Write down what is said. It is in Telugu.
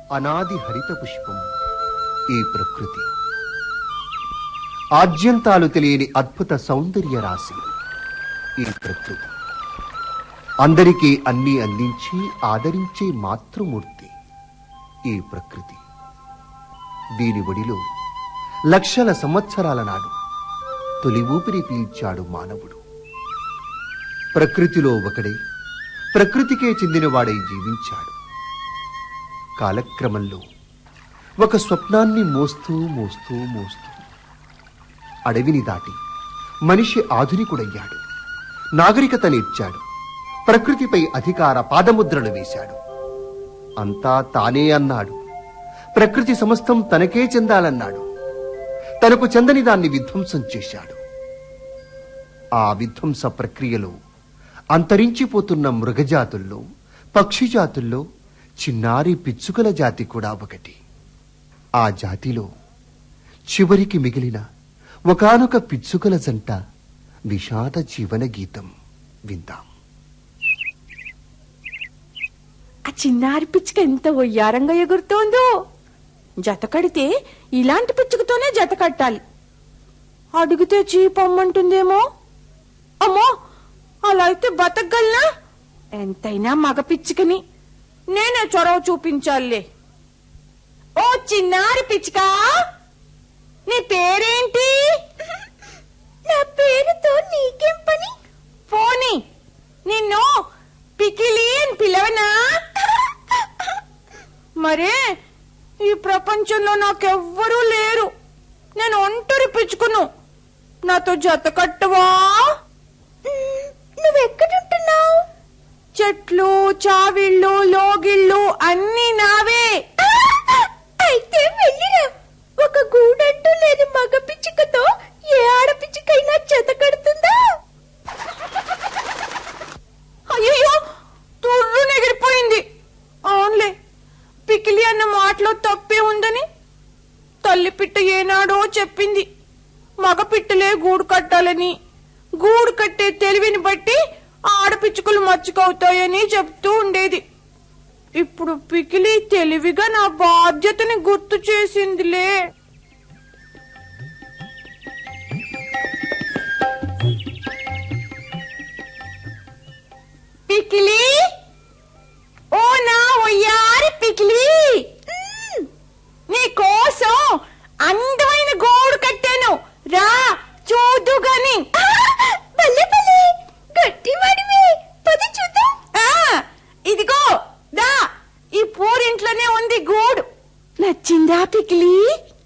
అనాది హరిత పుష్పం ఈ ప్రకృతి ఆద్యంతాలు తెలియని అద్భుత సౌందర్య రాశి ఈ ప్రకృతి అందరికీ అన్నీ అందించి ఆదరించే మాతృమూర్తి ఈ ప్రకృతి దీని ఒడిలో లక్షల సంవత్సరాల నాడు తొలి ఊపిరి పీల్చాడు మానవుడు ప్రకృతిలో ఒకడే ప్రకృతికే చెందినవాడై జీవించాడు కాలక్రమంలో ఒక స్వప్నాన్ని మోస్తూ మోస్తూ మోస్తూ అడవిని దాటి మనిషి ఆధునికుడయ్యాడు నాగరికత నేర్చాడు ప్రకృతిపై అధికార పాదముద్రలు వేశాడు అంతా తానే అన్నాడు ప్రకృతి సమస్తం తనకే చెందాలన్నాడు తనకు చెందని దాన్ని విధ్వంసం చేశాడు ఆ విధ్వంస ప్రక్రియలో అంతరించిపోతున్న మృగజాతుల్లో పక్షి జాతుల్లో చిన్నారి పిచ్చుకల జాతి కూడా ఒకటి ఆ జాతిలో చివరికి మిగిలిన ఒకానొక పిచ్చుకల జంట విషాద జీవన గీతం విందాం ఆ చిన్నారి పిచ్చుక ఎంత ఒయ్యారంగా ఎగురుతోందో జత కడితే ఇలాంటి పిచ్చుకతోనే జత కట్టాలి అడిగితే చీపమ్మంటుందేమో అమ్మో అలా అయితే బతకగలనా ఎంతైనా మగ పిచ్చుకని నేనే చొరవ చూపించాలే ఓ చిన్నారి పిచ్చుక నీ పేరేంటి నా పేరుతో నీకేం పని పోనీ నిన్ను పికిలి అని పిలవనా మరే ఈ ప్రపంచంలో నాకెవ్వరూ లేరు నేను ఒంటరి పిచ్చుకును నాతో జత కట్టవా నువ్వెక్కడుంటున్నావు చెట్లు చావిళ్ళు లోగిళ్ళు అన్నీ నావే అయితే వెళ్ళిరా ఒక గూడంటూ లేని మగ పిచ్చుకతో ఏ ఆడపిచ్చుకైనా జత కడుతుందా అయ్యో తుర్రు ఎగిరిపోయింది అవునులే పికిలి అన్న మాటలో తప్పే ఉందని తల్లి పిట్ట ఏనాడో చెప్పింది మగ పిట్టలే గూడు కట్టాలని గూడు కట్టే తెలివిని బట్టి ఆడపిచ్చుకలు మచ్చుకవుతాయని చెప్తూ ఉండేది ఇప్పుడు పికిలి తెలివిగా నా బాధ్యతని గుర్తు చేసిందిలే పికిలి ఓ నా ఒయ్యారి పికిలి నీ కోసం అందమైన గోడు కట్టాను రా చూదు గాని భలే భలే గట్టివాడివే పది చూద్దాం ఇదిగో దా ఈ పూరింట్లోనే ఉంది గూడు నచ్చిందా పికిలి